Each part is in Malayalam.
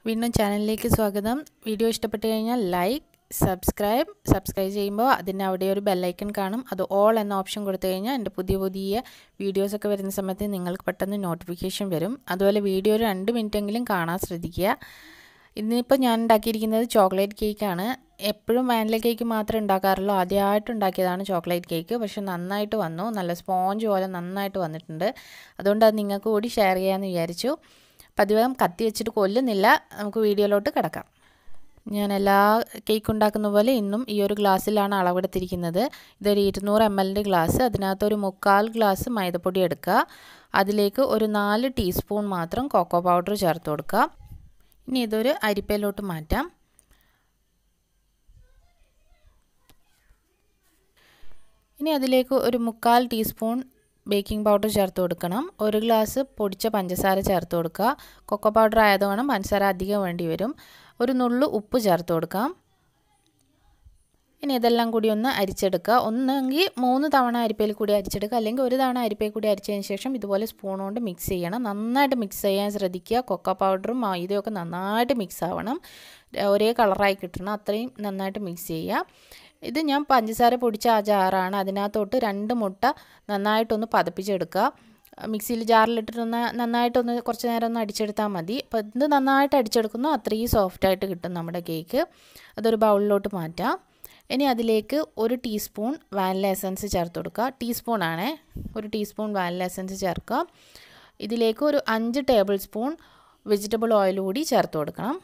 വീണ്ടും ചാനലിലേക്ക് സ്വാഗതം വീഡിയോ ഇഷ്ടപ്പെട്ട് കഴിഞ്ഞാൽ ലൈക്ക് സബ്സ്ക്രൈബ് സബ്സ്ക്രൈബ് ചെയ്യുമ്പോൾ അതിൻ്റെ അവിടെ ഒരു ബെല്ലൈക്കൺ കാണും അത് ഓൾ എന്ന ഓപ്ഷൻ കൊടുത്തു കഴിഞ്ഞാൽ എൻ്റെ പുതിയ പുതിയ വീഡിയോസൊക്കെ വരുന്ന സമയത്ത് നിങ്ങൾക്ക് പെട്ടെന്ന് നോട്ടിഫിക്കേഷൻ വരും അതുപോലെ വീഡിയോ ഒരു രണ്ട് മിനിറ്റെങ്കിലും കാണാൻ ശ്രദ്ധിക്കുക ഇന്നിപ്പോൾ ഞാൻ ഉണ്ടാക്കിയിരിക്കുന്നത് ചോക്ലേറ്റ് കേക്കാണ് എപ്പോഴും വാനില കേക്ക് മാത്രമേ ഉണ്ടാക്കാറുള്ളൂ ആദ്യമായിട്ട് ഉണ്ടാക്കിയതാണ് ചോക്ലേറ്റ് കേക്ക് പക്ഷെ നന്നായിട്ട് വന്നു നല്ല സ്പോഞ്ച് പോലെ നന്നായിട്ട് വന്നിട്ടുണ്ട് അതുകൊണ്ട് അത് നിങ്ങൾക്ക് കൂടി ഷെയർ ചെയ്യാമെന്ന് വിചാരിച്ചു പതിവകം കത്തി വെച്ചിട്ട് കൊല്ലുന്നില്ല നമുക്ക് വീഡിയോയിലോട്ട് കിടക്കാം ഞാൻ എല്ലാ കേക്ക് ഉണ്ടാക്കുന്ന പോലെ ഇന്നും ഈ ഒരു ഗ്ലാസ്സിലാണ് അളവെടുത്തിരിക്കുന്നത് ഇതൊരു ഇരുന്നൂറ് എം എല്ലിൻ്റെ ഗ്ലാസ് അതിനകത്തൊരു മുക്കാൽ ഗ്ലാസ് മൈദപ്പൊടി എടുക്കുക അതിലേക്ക് ഒരു നാല് ടീസ്പൂൺ മാത്രം കൊക്കോ പൗഡർ ചേർത്ത് കൊടുക്കുക ഇനി ഇതൊരു അരിപ്പയിലോട്ട് മാറ്റാം ഇനി അതിലേക്ക് ഒരു മുക്കാൽ ടീസ്പൂൺ ബേക്കിംഗ് പൗഡർ ചേർത്ത് കൊടുക്കണം ഒരു ഗ്ലാസ് പൊടിച്ച പഞ്ചസാര ചേർത്ത് കൊടുക്കുക കൊക്കോ പൗഡർ ആയതുകൊണ്ട് പഞ്ചസാര അധികം വേണ്ടി വരും ഒരു നുള്ളു ഉപ്പ് ചേർത്ത് കൊടുക്കാം ഇനി ഇതെല്ലാം കൂടി ഒന്ന് അരിച്ചെടുക്കുക ഒന്നെങ്കിൽ മൂന്ന് തവണ അരിപ്പയിൽ കൂടി അരിച്ചെടുക്കുക അല്ലെങ്കിൽ ഒരു തവണ അരിപ്പയിൽ കൂടി അരിച്ചതിന് ശേഷം ഇതുപോലെ സ്പൂൺ കൊണ്ട് മിക്സ് ചെയ്യണം നന്നായിട്ട് മിക്സ് ചെയ്യാൻ ശ്രദ്ധിക്കുക കൊക്കോ പൗഡറും മൈദയൊക്കെ നന്നായിട്ട് മിക്സ് ആവണം ഒരേ കളറായി കിട്ടണം അത്രയും നന്നായിട്ട് മിക്സ് ചെയ്യുക ഇത് ഞാൻ പഞ്ചസാര പൊടിച്ച ആ ജാറാണ് അതിനകത്തോട്ട് രണ്ട് മുട്ട നന്നായിട്ടൊന്ന് പതപ്പിച്ചെടുക്കുക മിക്സിയിൽ ജാറിലിട്ടിട്ടൊന്ന് നന്നായിട്ടൊന്ന് കുറച്ച് നേരം ഒന്ന് അടിച്ചെടുത്താൽ മതി അപ്പോൾ ഇത് നന്നായിട്ട് അടിച്ചെടുക്കുന്നു അത്രയും സോഫ്റ്റായിട്ട് കിട്ടും നമ്മുടെ കേക്ക് അതൊരു ബൗളിലോട്ട് മാറ്റാം ഇനി അതിലേക്ക് ഒരു ടീസ്പൂൺ വാനില എസൻസ് ചേർത്ത് കൊടുക്കുക ടീസ്പൂൺ ആണേ ഒരു ടീസ്പൂൺ വാനില എസൻസ് ചേർക്കുക ഇതിലേക്ക് ഒരു അഞ്ച് ടേബിൾ സ്പൂൺ വെജിറ്റബിൾ ഓയിൽ കൂടി ചേർത്ത് കൊടുക്കണം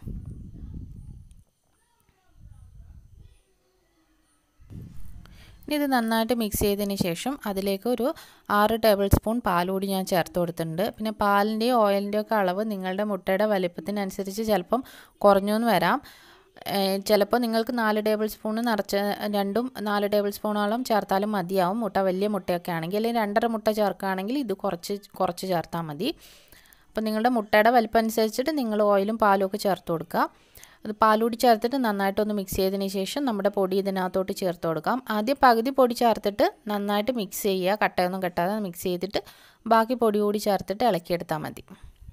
ഇനി ഇത് നന്നായിട്ട് മിക്സ് ചെയ്തതിന് ശേഷം അതിലേക്ക് ഒരു ആറ് ടേബിൾ സ്പൂൺ പാൽ കൂടി ഞാൻ ചേർത്ത് കൊടുത്തിട്ടുണ്ട് പിന്നെ പാലിൻ്റെയോ ഓയിലിൻ്റെയോ ഒക്കെ അളവ് നിങ്ങളുടെ മുട്ടയുടെ വലിപ്പത്തിനനുസരിച്ച് ചിലപ്പം കുറഞ്ഞു എന്ന് വരാം ചിലപ്പോൾ നിങ്ങൾക്ക് നാല് ടേബിൾ സ്പൂൺ നിറച്ച് രണ്ടും നാല് ടേബിൾ സ്പൂണോളം ചേർത്താലും മതിയാവും മുട്ട വലിയ മുട്ടയൊക്കെ ആണെങ്കിൽ അല്ലെങ്കിൽ രണ്ടര മുട്ട ചേർക്കുകയാണെങ്കിൽ ഇത് കുറച്ച് കുറച്ച് ചേർത്താൽ മതി അപ്പോൾ നിങ്ങളുടെ മുട്ടയുടെ വലിപ്പം അനുസരിച്ചിട്ട് നിങ്ങൾ ഓയിലും പാലും ഒക്കെ ചേർത്ത് കൊടുക്കുക അത് പാലൂടി ചേർത്തിട്ട് നന്നായിട്ടൊന്ന് മിക്സ് ചെയ്തതിന് ശേഷം നമ്മുടെ പൊടി ഇതിനകത്തോട്ട് ചേർത്ത് കൊടുക്കാം ആദ്യം പകുതി പൊടി ചേർത്തിട്ട് നന്നായിട്ട് മിക്സ് ചെയ്യുക കട്ടയൊന്നും കെട്ടാതെ മിക്സ് ചെയ്തിട്ട് ബാക്കി പൊടി കൂടി ചേർത്തിട്ട് ഇളക്കിയെടുത്താൽ മതി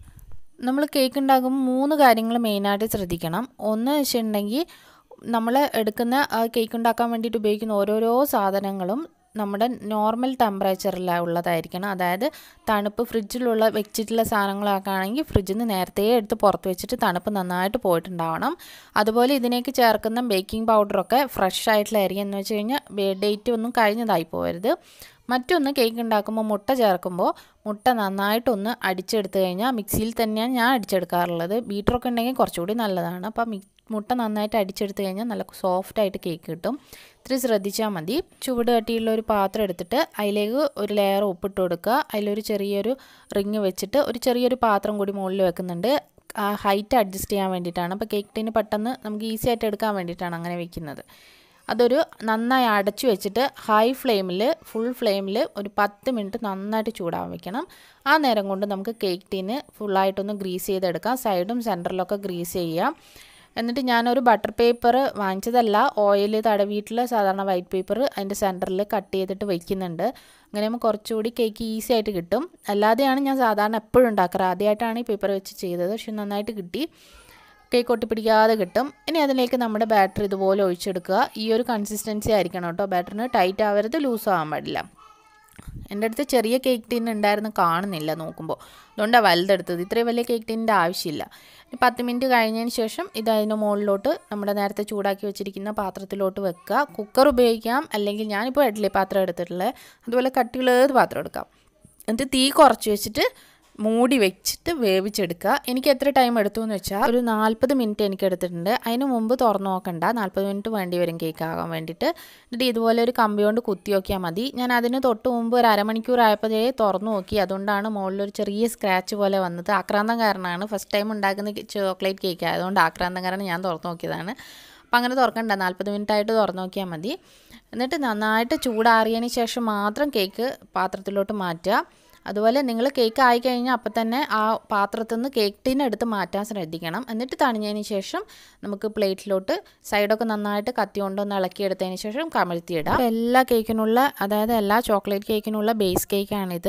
നമ്മൾ കേക്ക് ഉണ്ടാക്കുമ്പോൾ മൂന്ന് കാര്യങ്ങൾ മെയിനായിട്ട് ശ്രദ്ധിക്കണം ഒന്ന് വെച്ചിട്ടുണ്ടെങ്കിൽ നമ്മൾ എടുക്കുന്ന കേക്ക് ഉണ്ടാക്കാൻ വേണ്ടിയിട്ട് ഉപയോഗിക്കുന്ന ഓരോരോ സാധനങ്ങളും നമ്മുടെ നോർമൽ ടെമ്പറേച്ചറിൽ ഉള്ളതായിരിക്കണം അതായത് തണുപ്പ് ഫ്രിഡ്ജിലുള്ള വെച്ചിട്ടുള്ള സാധനങ്ങളൊക്കെ ആണെങ്കിൽ ഫ്രിഡ്ജിൽ നിന്ന് നേരത്തെ എടുത്ത് പുറത്ത് വെച്ചിട്ട് തണുപ്പ് നന്നായിട്ട് പോയിട്ടുണ്ടാവണം അതുപോലെ ഇതിലേക്ക് ചേർക്കുന്ന ബേക്കിംഗ് പൗഡറൊക്കെ ഫ്രഷ് ആയിട്ടുള്ളതായിരിക്കും എന്ന് വെച്ച് കഴിഞ്ഞാൽ ഡേറ്റ് ഒന്നും കഴിഞ്ഞതായി പോകരുത് മറ്റൊന്ന് കേക്ക് ഉണ്ടാക്കുമ്പോൾ മുട്ട ചേർക്കുമ്പോൾ മുട്ട നന്നായിട്ടൊന്ന് അടിച്ചെടുത്ത് കഴിഞ്ഞാൽ മിക്സിയിൽ തന്നെയാണ് ഞാൻ അടിച്ചെടുക്കാറുള്ളത് ബീറ്ററൊക്കെ ഉണ്ടെങ്കിൽ കുറച്ചുകൂടി നല്ലതാണ് അപ്പോൾ മുട്ട നന്നായിട്ട് അടിച്ചെടുത്ത് കഴിഞ്ഞാൽ നല്ല സോഫ്റ്റായിട്ട് കേക്ക് കിട്ടും ഇത്തിരി ശ്രദ്ധിച്ചാൽ മതി ചുവട് കട്ടിയുള്ള ഒരു പാത്രം എടുത്തിട്ട് അതിലേക്ക് ഒരു ലെയർ ഉപ്പിട്ട് കൊടുക്കുക അതിലൊരു ചെറിയൊരു റിങ് വെച്ചിട്ട് ഒരു ചെറിയൊരു പാത്രം കൂടി മുകളിൽ വെക്കുന്നുണ്ട് ആ ഹൈറ്റ് അഡ്ജസ്റ്റ് ചെയ്യാൻ വേണ്ടിയിട്ടാണ് അപ്പോൾ കേക്ക് ടിന് പെട്ടെന്ന് നമുക്ക് ഈസി ആയിട്ട് എടുക്കാൻ വേണ്ടിയിട്ടാണ് അങ്ങനെ വെക്കുന്നത് അതൊരു നന്നായി അടച്ചു വെച്ചിട്ട് ഹൈ ഫ്ലെയിമിൽ ഫുൾ ഫ്ലെയിമിൽ ഒരു പത്ത് മിനിറ്റ് നന്നായിട്ട് ചൂടാൻ വെക്കണം ആ നേരം കൊണ്ട് നമുക്ക് കേക്ക് ടീന് ഫുള്ളായിട്ടൊന്ന് ഗ്രീസ് ചെയ്തെടുക്കാം സൈഡും സെൻറ്ററിലൊക്കെ ഗ്രീസ് ചെയ്യാം എന്നിട്ട് ഞാനൊരു ബട്ടർ പേപ്പർ വാങ്ങിച്ചതല്ല ഓയിൽ തടവിയിട്ടുള്ള സാധാരണ വൈറ്റ് പേപ്പർ അതിൻ്റെ സെൻറ്ററിൽ കട്ട് ചെയ്തിട്ട് വയ്ക്കുന്നുണ്ട് അങ്ങനെ ആകുമ്പോൾ കുറച്ചുകൂടി കേക്ക് ഈസി ആയിട്ട് കിട്ടും അല്ലാതെയാണ് ഞാൻ സാധാരണ എപ്പോഴും ഉണ്ടാക്കാറ് ആദ്യമായിട്ടാണ് ഈ പേപ്പർ വെച്ച് ചെയ്തത് പക്ഷെ നന്നായിട്ട് കിട്ടി കേക്ക് ഒട്ടിപ്പിടിക്കാതെ കിട്ടും ഇനി അതിലേക്ക് നമ്മുടെ ബാറ്റർ ഇതുപോലെ ഒഴിച്ചെടുക്കുക ഈ ഒരു കൺസിസ്റ്റൻസി ആയിരിക്കണം കേട്ടോ ബാറ്ററിന് ടൈറ്റ് ആവരുത് ലൂസ് ആവാൻ പാടില്ല എൻ്റെ അടുത്ത് ചെറിയ കേക്ക് ടീൻ ഉണ്ടായിരുന്നു കാണുന്നില്ല നോക്കുമ്പോൾ അതുകൊണ്ടാണ് വലുതെടുത്തത് ഇത്രയും വലിയ കേക്ക് ടീനിൻ്റെ ആവശ്യമില്ല പത്ത് മിനിറ്റ് കഴിഞ്ഞതിന് ശേഷം ഇത് അതിന് മുകളിലോട്ട് നമ്മുടെ നേരത്തെ ചൂടാക്കി വെച്ചിരിക്കുന്ന പാത്രത്തിലോട്ട് വെക്കുക കുക്കർ ഉപയോഗിക്കാം അല്ലെങ്കിൽ ഞാനിപ്പോൾ ഇഡ്ഡലി പാത്രം എടുത്തിട്ടുള്ളത് അതുപോലെ കട്ടിയുള്ളത് പാത്രം എടുക്കാം എന്നിട്ട് തീ കുറച്ച് വെച്ചിട്ട് മൂടി വെച്ചിട്ട് വേവിച്ചെടുക്കുക എനിക്ക് എത്ര ടൈം എടുത്തു എന്ന് വെച്ചാൽ ഒരു നാൽപ്പത് മിനിറ്റ് എനിക്ക് എടുത്തിട്ടുണ്ട് അതിന് മുമ്പ് തുറന്നു നോക്കണ്ട നാൽപ്പത് മിനിറ്റ് വേണ്ടി വരും കേക്ക് ആകാൻ വേണ്ടിയിട്ട് എന്നിട്ട് ഇതുപോലെ ഒരു കമ്പി കൊണ്ട് കുത്തി നോക്കിയാൽ മതി ഞാൻ അതിന് തൊട്ട് മുമ്പ് ഒരു അരമണിക്കൂർ ആയപ്പോഴേ തുറന്നു നോക്കി അതുകൊണ്ടാണ് മുകളിലൊരു ചെറിയ സ്ക്രാച്ച് പോലെ വന്നത് ആക്രാന്തം കാരണമാണ് ഫസ്റ്റ് ടൈം ഉണ്ടാക്കുന്ന ചോക്ലേറ്റ് കേക്ക് ആയതുകൊണ്ട് ആക്രാന്തം കാരണം ഞാൻ തുറന്നു നോക്കിയതാണ് അപ്പം അങ്ങനെ തുറക്കണ്ട നാൽപ്പത് മിനിറ്റ് ആയിട്ട് തുറന്നു നോക്കിയാൽ മതി എന്നിട്ട് നന്നായിട്ട് ചൂടാറിയതിന് ശേഷം മാത്രം കേക്ക് പാത്രത്തിലോട്ട് മാറ്റുക അതുപോലെ നിങ്ങൾ കേക്ക് ആയി കഴിഞ്ഞാൽ അപ്പം തന്നെ ആ പാത്രത്തിൽ നിന്ന് കേക്ക് ടീൻ എടുത്ത് മാറ്റാൻ ശ്രദ്ധിക്കണം എന്നിട്ട് തണിഞ്ഞതിന് ശേഷം നമുക്ക് പ്ലേറ്റിലോട്ട് സൈഡൊക്കെ നന്നായിട്ട് കത്തി കൊണ്ടൊന്ന് ഇളക്കിയെടുത്തതിന് ശേഷം കമഴ്ത്തിയിടാം എല്ലാ കേക്കിനുള്ള അതായത് എല്ലാ ചോക്ലേറ്റ് കേക്കിനുള്ള ബേസ് കേക്കാണിത്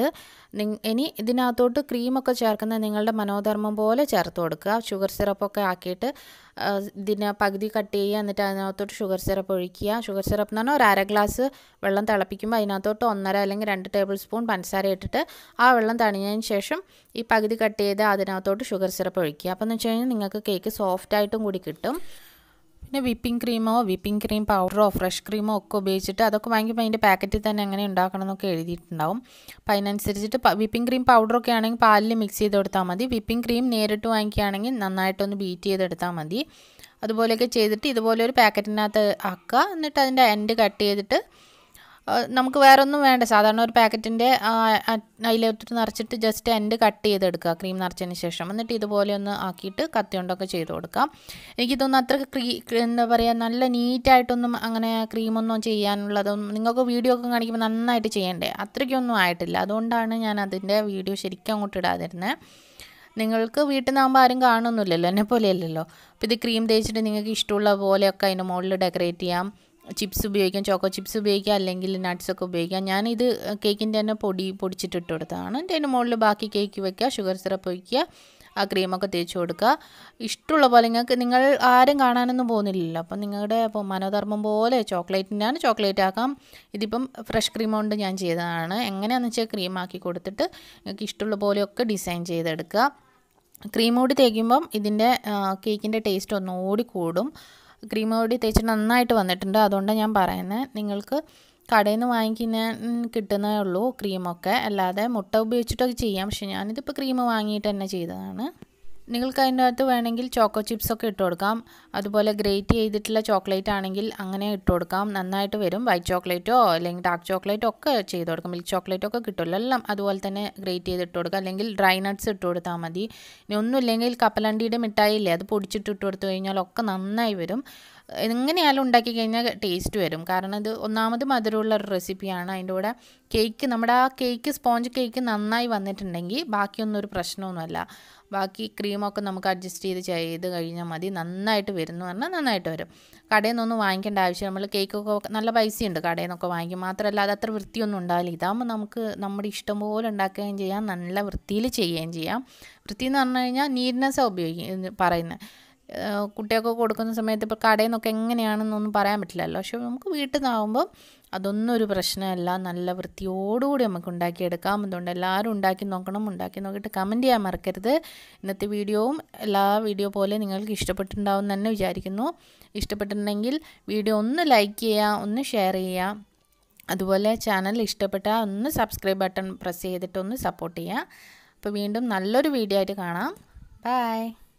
നിങ് ഇനി ഇതിനകത്തോട്ട് ക്രീമൊക്കെ ചേർക്കുന്നത് നിങ്ങളുടെ മനോധർമ്മം പോലെ ചേർത്ത് കൊടുക്കുക ഷുഗർ സിറപ്പൊക്കെ ആക്കിയിട്ട് ആ, ഇതിനെ പകുതി കട്ട് ചെയ്യുക എന്നിട്ട് അതിനകത്തോട്ട് ഷുഗർ സിറപ്പ് ഒഴിക്കുക ഷുഗർ സിറപ്പ് എന്ന് പറഞ്ഞാൽ ഒരു അര ഗ്ലാസ് വെള്ളം തിളപ്പിക്കുമ്പോൾ അതിനകത്തോട്ട് ഒന്നര അല്ലെങ്കിൽ രണ്ട് ടേബിൾ സ്പൂൺ പഞ്ചസാര ഇട്ടിട്ട് ആ വെള്ളം തണിഞ്ഞതിന് ശേഷം ഈ പകുതി കട്ട് ചെയ്ത് അതിനകത്തോട്ട് ഷുഗർ സിറപ്പ് ഒഴിക്കുക അപ്പോൾ എന്ന് വെച്ച് കഴിഞ്ഞാൽ നിങ്ങൾക്ക് കേക്ക് സോഫ്റ്റ് ആയിട്ടും കൂടി കിട്ടും പിന്നെ വിപ്പിംഗ് ക്രീമോ വിപ്പിംഗ് ക്രീം പൗഡറോ ഫ്രഷ് ക്രീമോ ഒക്കെ ഉപയോഗിച്ചിട്ട് അതൊക്കെ വാങ്ങിക്കുമ്പോൾ അതിൻ്റെ പാക്കറ്റിൽ തന്നെ എങ്ങനെ ഉണ്ടാക്കണം എന്നൊക്കെ എഴുതിയിട്ടുണ്ടാവും അപ്പോൾ അതിനനുസരിച്ചിട്ട് വിപ്പിംഗ് ക്രീം പൗഡറൊക്കെ ആണെങ്കിൽ പാലിൽ മിക്സ് ചെയ്ത് കൊടുത്താൽ മതി വിപ്പിംഗ് ക്രീം നേരിട്ട് വാങ്ങിക്കുകയാണെങ്കിൽ നന്നായിട്ടൊന്ന് ബീറ്റ് ചെയ്തെടുത്താൽ മതി അതുപോലെയൊക്കെ ചെയ്തിട്ട് ഇതുപോലെ ഒരു പാക്കറ്റിനകത്ത് ആക്കുക എന്നിട്ട് അതിൻ്റെ എൻഡ് കട്ട് ചെയ്തിട്ട് ആ, നമുക്ക് വേറെ ഒന്നും വേണ്ട സാധാരണ ഒരു പാക്കറ്റിൻ്റെ അതിലോട്ട് നിറച്ചിട്ട് ജസ്റ്റ് എൻഡ് കട്ട് ചെയ്തെടുക്കുക ക്രീം നിറച്ചതിന് ശേഷം എന്നിട്ട് ഇതുപോലെ ഒന്ന് ആക്കിയിട്ട് കത്തി കൊണ്ടൊക്കെ ചെയ്ത് കൊടുക്കാം എനിക്ക് തോന്നുന്നു അത്ര ക്രീ എന്താ പറയുക നല്ല നീറ്റായിട്ടൊന്നും അങ്ങനെ ക്രീമൊന്നും ചെയ്യാനുള്ളതൊന്നും നിങ്ങൾക്ക് വീഡിയോ ഒക്കെ കാണിക്കുമ്പോൾ നന്നായിട്ട് ചെയ്യണ്ടേ അത്രയ്ക്കൊന്നും ആയിട്ടില്ല അതുകൊണ്ടാണ് ഞാൻ അതിൻ്റെ വീഡിയോ ശരിക്കും അങ്ങോട്ട് ഇടാതിരുന്നത് നിങ്ങൾക്ക് വീട്ടിൽ നിന്നാകുമ്പോൾ ആരും കാണുന്നില്ലല്ലോ എന്നെ പോലെയല്ലല്ലോ അപ്പോൾ ഇത് ക്രീം തേച്ചിട്ട് നിങ്ങൾക്ക് ഇഷ്ടമുള്ള പോലെയൊക്കെ അതിൻ്റെ മുകളിൽ ഡെക്കറേറ്റ് ചെയ്യാം ചിപ്സ് ഉപയോഗിക്കാം ചോക്കോ ചിപ്സ് ഉപയോഗിക്കാം അല്ലെങ്കിൽ നട്ട്സ് ഒക്കെ ഉപയോഗിക്കാം ഞാനിത് കേക്കിൻ്റെ തന്നെ പൊടി പൊടിച്ചിട്ട് ഇട്ട് കൊടുത്തതാണ് എന്നിട്ട് അതിൻ്റെ മുകളിൽ ബാക്കി കേക്ക് വെക്കുക ഷുഗർ സിറപ്പ് ഒഴിക്കുക ആ ക്രീമൊക്കെ തേച്ച് കൊടുക്കുക ഇഷ്ടമുള്ള പോലെ നിങ്ങൾക്ക് നിങ്ങൾ ആരും കാണാനൊന്നും പോകുന്നില്ലല്ലോ അപ്പം നിങ്ങളുടെ ഇപ്പോൾ മനോധർമ്മം പോലെ ചോക്ലേറ്റിൻ്റെയാണ് ചോക്ലേറ്റ് ആക്കാം ഇതിപ്പം ഫ്രഷ് ക്രീം കൊണ്ട് ഞാൻ ചെയ്തതാണ് എങ്ങനെയാണെന്ന് വെച്ചാൽ ക്രീം ആക്കി കൊടുത്തിട്ട് നിങ്ങൾക്ക് ഇഷ്ടമുള്ള പോലെയൊക്കെ ഡിസൈൻ ചെയ്തെടുക്കുക ക്രീം കൂടി തേക്കുമ്പം ഇതിൻ്റെ കേക്കിൻ്റെ ടേസ്റ്റ് ഒന്നുകൂടി കൂടും ക്രീം കൂടി തേച്ചിട്ട് നന്നായിട്ട് വന്നിട്ടുണ്ട് അതുകൊണ്ടാണ് ഞാൻ പറയുന്നത് നിങ്ങൾക്ക് കടയിൽ നിന്ന് വാങ്ങിക്കുന്ന ഉം, കിട്ടുന്നേ ഉള്ളൂ ക്രീമൊക്കെ അല്ലാതെ മുട്ട ഉപയോഗിച്ചിട്ടൊക്കെ ചെയ്യാം പക്ഷെ ഞാനിതിപ്പോൾ ക്രീം വാങ്ങിയിട്ട് തന്നെ ചെയ്തതാണ് നിങ്ങൾക്ക് അതിൻ്റെ അകത്ത് വേണമെങ്കിൽ ചോക്കോ ചിപ്സ് ഒക്കെ ഇട്ട് കൊടുക്കാം അതുപോലെ ഗ്രേറ്റ് ചെയ്തിട്ടുള്ള ചോക്ലേറ്റ് ആണെങ്കിൽ അങ്ങനെ ഇട്ട് കൊടുക്കാം നന്നായിട്ട് വരും വൈറ്റ് ചോക്ലേറ്റോ അല്ലെങ്കിൽ ഡാർക്ക് ചോക്ലേറ്റോ ഒക്കെ ചെയ്ത് കൊടുക്കാം മിൽക്ക് ചോക്ലേറ്റോ ഒക്കെ കിട്ടുമല്ലോ എല്ലാം അതുപോലെ തന്നെ ഗ്രേറ്റ് ചെയ്ത് ഇട്ട് കൊടുക്കാം അല്ലെങ്കിൽ ഡ്രൈ നട്ട്സ് ഇട്ട് കൊടുത്താൽ മതി ഇനി ഒന്നുമില്ലെങ്കിൽ കപ്പലണ്ടിയുടെ മിഠായി ഇല്ലേ അത് പൊടിച്ചിട്ട് ഇട്ട് കൊടുത്തു കഴിഞ്ഞാൽ ഒക്കെ നന്നായി വരും എങ്ങനെയായാലും ഉണ്ടാക്കി കഴിഞ്ഞാൽ ടേസ്റ്റ് വരും കാരണം ഇത് ഒന്നാമത് മധുരമുള്ള ഒരു റെസിപ്പിയാണ് അതിൻ്റെ കൂടെ കേക്ക് നമ്മുടെ ആ കേക്ക് സ്പോഞ്ച് കേക്ക് നന്നായി വന്നിട്ടുണ്ടെങ്കിൽ ബാക്കിയൊന്നും ഒരു പ്രശ്നമൊന്നുമല്ല ബാക്കി ക്രീമൊക്കെ നമുക്ക് അഡ്ജസ്റ്റ് ചെയ്ത് ചെയ്ത് കഴിഞ്ഞാൽ മതി നന്നായിട്ട് വരുന്നു പറഞ്ഞാൽ നന്നായിട്ട് വരും കടയിൽ നിന്നൊന്നും വാങ്ങിക്കേണ്ട ആവശ്യം നമ്മൾ കേക്കൊക്കെ നല്ല പൈസയുണ്ട് കടയിൽ നിന്നൊക്കെ വാങ്ങിക്കും മാത്രമല്ല അത് അത്ര വൃത്തിയൊന്നും ഉണ്ടാവില്ല ഇതാകുമ്പോൾ നമുക്ക് നമ്മുടെ ഇഷ്ടം പോലെ ഉണ്ടാക്കുകയും ചെയ്യാം നല്ല വൃത്തിയിൽ ചെയ്യുകയും ചെയ്യാം വൃത്തി എന്ന് പറഞ്ഞു കഴിഞ്ഞാൽ നീറ്റ്നെസ്സാണ് ഉപയോഗിക്കും പറയുന്നത് ഏഹ് കുട്ടികൾക്ക് കൊടുക്കുന്ന സമയത്ത് ഇപ്പോൾ കടയിൽ നിന്നൊക്കെ എങ്ങനെയാണെന്നൊന്നും പറയാൻ പറ്റില്ലല്ലോ പക്ഷെ നമുക്ക് വീട്ടിൽ നിന്നാകുമ്പോൾ അതൊന്നും ഒരു പ്രശ്നമല്ല നല്ല വൃത്തിയോടുകൂടി നമുക്ക് ഉണ്ടാക്കിയെടുക്കാം അതുകൊണ്ട് എല്ലാവരും ഉണ്ടാക്കി നോക്കണം ഉണ്ടാക്കി നോക്കിയിട്ട് കമൻറ്റ് ചെയ്യാൻ മറക്കരുത് ഇന്നത്തെ വീഡിയോവും എല്ലാ വീഡിയോ പോലെ നിങ്ങൾക്ക് ഇഷ്ടപ്പെട്ടിട്ടുണ്ടാവും എന്ന് തന്നെ വിചാരിക്കുന്നു ഇഷ്ടപ്പെട്ടിട്ടുണ്ടെങ്കിൽ വീഡിയോ ഒന്ന് ലൈക്ക് ചെയ്യുക ഒന്ന് ഷെയർ ചെയ്യുക അതുപോലെ ചാനൽ ഇഷ്ടപ്പെട്ടാൽ ഒന്ന് സബ്സ്ക്രൈബ് ബട്ടൺ പ്രസ് ചെയ്തിട്ട് ഒന്ന് സപ്പോർട്ട് ചെയ്യുക അപ്പോൾ വീണ്ടും നല്ലൊരു വീഡിയോ ആയിട്ട് കാണാം ബൈ